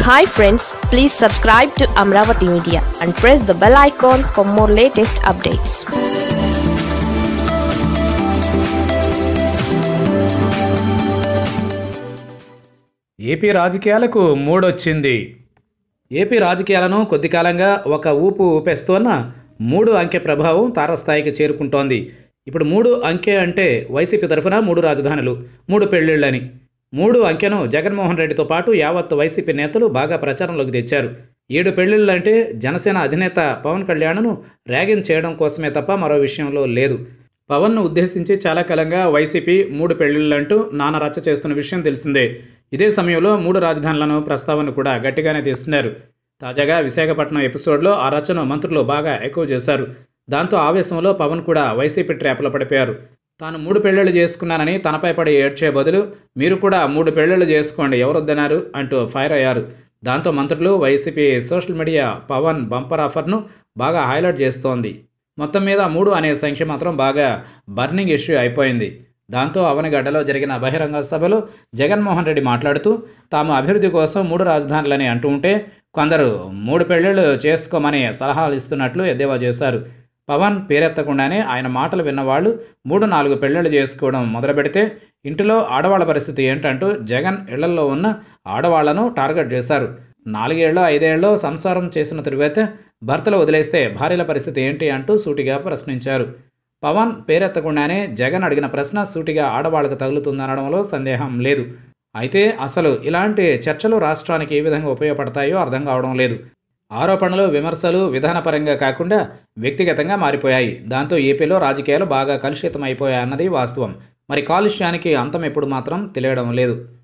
hi friends please subscribe to Amaravati media and press the bell icon for more latest updates AP రాజకీయాలకు మూడొచ్చింది AP రాజకీయాలను కొద్ది కాలంగా ఒక ఊపు ఊపేస్తోన్న మూడు అంకె ప్రభావం తారస్థాయికి చేరుకుంటోంది ఇప్పుడు మూడు అంకె అంటే వైసీపీ తరఫున మూడు రాజధానులు మూడు పెళ్లిళ్ళని మూడు అంకెను జగన్మోహన్ రెడ్డితో పాటు యావత్ వైసీపీ నేతలు బాగా ప్రచారంలోకి తెచ్చారు ఏడు పెళ్లిళ్ళు అంటే జనసేన అధినేత పవన్ కళ్యాణ్ను ర్యాగింగ్ చేయడం కోసమే తప్ప మరో విషయంలో లేదు పవన్ను ఉద్దేశించి చాలా కాలంగా వైసీపీ మూడు పెళ్లిళ్ళంటూ నానా రచ్చ చేస్తున్న విషయం తెలిసిందే ఇదే సమయంలో మూడు రాజధానులను ప్రస్తావన కూడా గట్టిగానే తీస్తున్నారు తాజాగా విశాఖపట్నం ఎపిసోడ్లో ఆ రచన మంత్రులు బాగా ఎక్కువ చేశారు దాంతో ఆవేశంలో పవన్ కూడా వైసీపీ ట్రాప్లో పడిపోయారు తాను మూడు పెళ్లిళ్ళు చేసుకున్నానని తనపై పడి ఏడ్చే బదులు మీరు కూడా మూడు పెళ్లిళ్ళు చేసుకోండి ఎవరొద్దన్నారు అంటూ ఫైర్ అయ్యారు దాంతో మంత్రులు YCP social media Pawan bumper ఆఫర్ను బాగా హైలైట్ చేస్తోంది మొత్తం మీద మూడు అనే సంఖ్య మాత్రం బాగా బర్నింగ్ ఇష్యూ అయిపోయింది దాంతో అవనగడ్డలో జరిగిన బహిరంగ సభలో జగన్మోహన్ రెడ్డి మాట్లాడుతూ తాము అభివృద్ధి కోసం మూడు రాజధానులని అంటూ ఉంటే కొందరు మూడు పెళ్లిళ్ళు చేసుకోమని సలహాలు ఇస్తున్నట్లు ఎద్దేవా చేశారు పవన్ పేరెత్తకుండానే ఆయన మాటలు విన్నవాళ్ళు మూడు నాలుగు పెళ్లిళ్ళు చేసుకోవడం మొదలుపెడితే ఇంటిలో ఆడవాళ్ళ పరిస్థితి ఏంటంటూ జగన్ ఇళ్లలో ఉన్న ఆడవాళ్లను టార్గెట్ చేశారు నాలుగేళ్ళు ఐదేళ్ళు సంసారం చేసిన తరువాత భర్తలు వదిలేస్తే భార్యల పరిస్థితి ఏంటి అంటూ సూటిగా ప్రశ్నించారు పవన్ పేరెత్తకుండానే జగన్ అడిగిన ప్రశ్న సూటిగా ఆడవాళ్లకు తగులుతుందనడంలో సందేహం లేదు అయితే అసలు ఇలాంటి చర్చలు రాష్ట్రానికి ఏ విధంగా ఉపయోగపడతాయో అర్థం కావడం లేదు ఆరోపణలు విమర్శలు విధానపరంగా కాకుండా వ్యక్తిగతంగా మారిపోయాయి దాంతో ఏపీలో రాజకీయాలు బాగా కలుషితం అయిపోయాయన్నది వాస్తవం మరి కాలుష్యానికి అంతం ఎప్పుడు మాత్రం తెలియడం లేదు